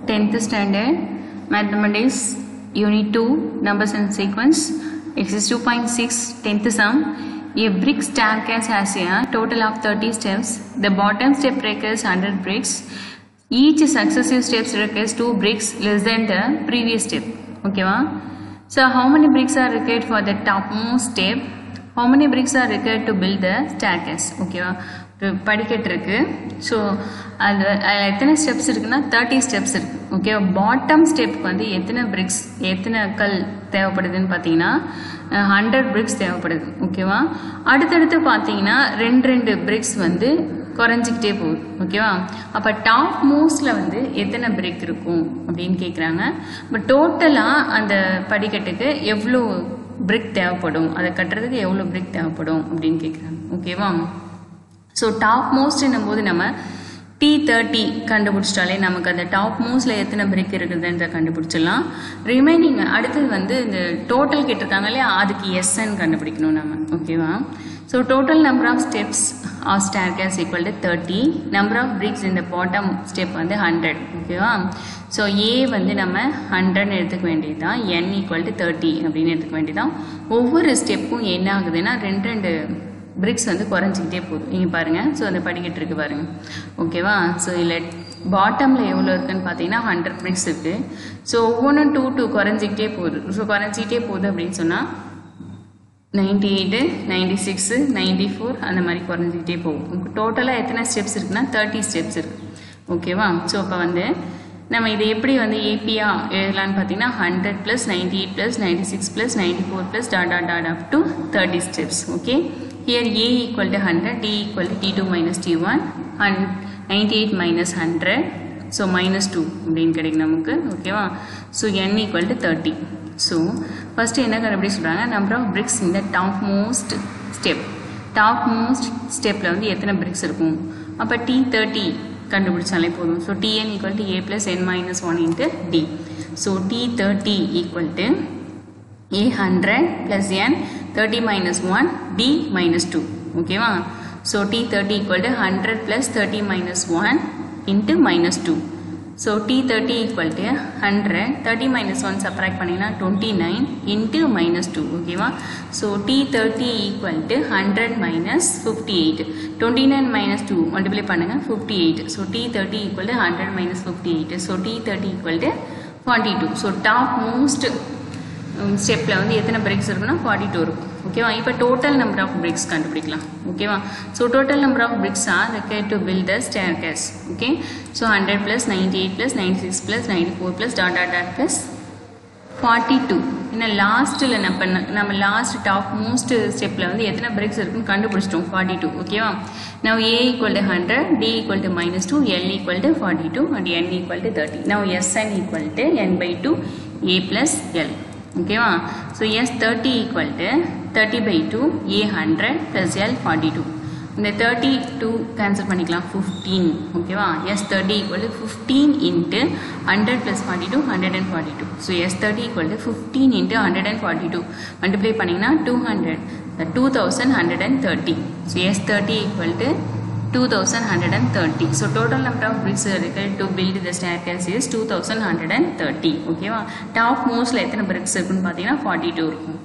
10th standard mathematics unit 2 numbers and sequence exercise 2.6 10th sum a brick staircase has a total of 30 steps the bottom step requires 100 bricks each successive steps requires 2 bricks less than the previous step ஓகேவா so how many bricks are required for the topmost step how many bricks are required to build the staircase ஓகேவா ஒரு படிக்கட்டு இருக்கு so அது அதில் எத்தனை steps இருக்குன்னா thirty steps இருக்கு ஓகே பாட்டம் ஸ்டெப்க்கு வந்து எத்தனை பிரிக்ஸ் எத்தனை கல் தேவைப்படுதுன்னு பார்த்தீங்கன்னா ஹண்ட்ரட் பிரிக்ஸ் தேவைப்படுது ஓகேவா அடுத்தடுத்து பார்த்தீங்கன்னா ரெண்டு ரெண்டு பிரிக்ஸ் வந்து குறைஞ்சிக்கிட்டே போகுது ஓகேவா அப்போ டாப் மோஸ்டில் வந்து எத்தனை பிரிக் இருக்கும் அப்படின்னு கேட்குறாங்க பட் டோட்டலாக அந்த படிக்கட்டுக்கு எவ்வளோ பிரிக் தேவைப்படும் அதை கட்டுறதுக்கு எவ்வளோ பிரிக் தேவைப்படும் அப்படின்னு கேட்குறாங்க ஓகேவா ஸோ டாப் மோஸ்ட்னும் போது நம்ம டி தேர்ட்டி கண்டுபிடிச்சிட்டாலே நமக்கு அந்த டாப் மோஸ்டில் எத்தனை பிரேக் இருக்குதுன்ற கண்டுபிடிச்சிடலாம் ரிமைனிங் அடுத்தது வந்து இந்த டோட்டல் கேட்டிருக்காங்க இல்லையா அதுக்கு எஸ்என் கண்டுபிடிக்கணும் நம்ம ஓகேவா so total number of steps of staircase equal to thirty number of bricks இந்த பாட்டம் ஸ்டெப் வந்து ஹண்ட்ரட் ஓகேவா ஸோ ஏ வந்து நம்ம ஹண்ட்ரட்னு எடுத்துக்க வேண்டியது தான் என் ஈக்குவல் டு தேர்ட்டி அப்படின்னு எடுத்துக்க வேண்டியது தான் ஒவ்வொரு ஸ்டெப்பும் என்ன ஆகுதுன்னா ரெண்டு ரெண்டு பிரிக்ஸ் வந்து குறைஞ்சிக்கிட்டே போகுது நீங்கள் பாருங்கள் ஸோ அந்த படிக்கட்டு இருக்குது பாருங்கள் ஓகேவா ஸோ இதில் பாட்டமில் எவ்வளோ இருக்குன்னு பார்த்தீங்கன்னா ஹண்ட்ரட் பிரிக்ஸ் இருக்குது ஸோ ஒவ்வொன்றும் டூ டூ குறைஞ்சிக்கிட்டே போகுது ஸோ குறைஞ்சிக்கிட்டே போகுது அப்படின்னு சொன்னால் ninety eight ninety six ninety four அந்த மாதிரி குறைஞ்சிக்கிட்டே போகும் டோட்டலாக எத்தனை ஸ்டெப்ஸ் இருக்குன்னா தேர்ட்டி ஸ்டெப்ஸ் இருக்குது ஓகேவா ஸோ அப்போ வந்து நம்ம இதை எப்படி வந்து ஏபியா எழுதலான்னு பார்த்தீங்கன்னா hundred plus ninety eight plus ninety six plus ninety four plus dot dot dot up to thirty steps okay here a equal to 100 d equal to t2 minus t1 and 98 minus 100 so minus 2 அப்படின்னு கிடைக்கும் நமக்கு ஓகேவா so n equal to 30 so first என்ன கண்டுபிடி சொல்கிறாங்க number of bricks இந்த top most step top most ஸ்டெப்பில் வந்து எத்தனை பிரிக்ஸ் இருக்கும் அப்போ டி தேர்ட்டி கண்டுபிடிச்சாலே போதும் so T n equal to a plus n minus one into d so T thirty equal to a 100 plus n 30 minus 1 d minus 2 ஓகேவா so t 30 equal to 100 plus 30 minus 1 into minus 2 so t 30 equal to 100 30 minus 1 subtract பண்ணினா 29 into minus 2 ஓகேவா so t 30 equal to 100 minus 58 29 minus 2 multiply பண்ணுங்க 58 so t 30 equal to 100 minus 58 so t 30 equal to 42 so top most ஸ்டெப்பில் வந்து எத்தனை breaks இருக்குன்னா forty two இருக்கும் ஓகேவா இப்போ டோட்டல் நம்பர் ஆஃப் பிரேக்ஸ் கண்டுபிடிக்கலாம் ஓகேவா so total number of bricks are required to build the staircase okay so hundred plus ninety eight plus ninety six plus ninety four plus dot dot dot plus forty two ஏன்னா லாஸ்ட்டில் நம்ம பண்ண நம்ம last top most ஸ்டெப்பில் வந்து எத்தனை bricks இருக்குன்னு கண்டுபிடிச்சிட்டோம் ஃபார்ட்டி டூ ஓகேவா now a equal to 100 d equal to minus 2 l equal to 42 and n equal to 30 now sn equal to n by 2 a plus l ஓகேவா so S thirty equal to thirty by two a hundred plus l forty two இந்த thirty two cancel பண்ணிக்கலாம் fifteen ஓகேவா S thirty equal to fifteen into hundred plus forty two hundred and forty two so S thirty equal to fifteen into hundred and forty two multiply பண்ணிங்கன்னா two hundred two thousand hundred and thirty so S thirty equal to 2130 so total number of bricks required to build the staircase is 2130 ஓகேவா top மோஸ்ட்ல எத்தனை bricks இருக்குன்னு பார்த்தீங்கன்னா 42 இருக்கும்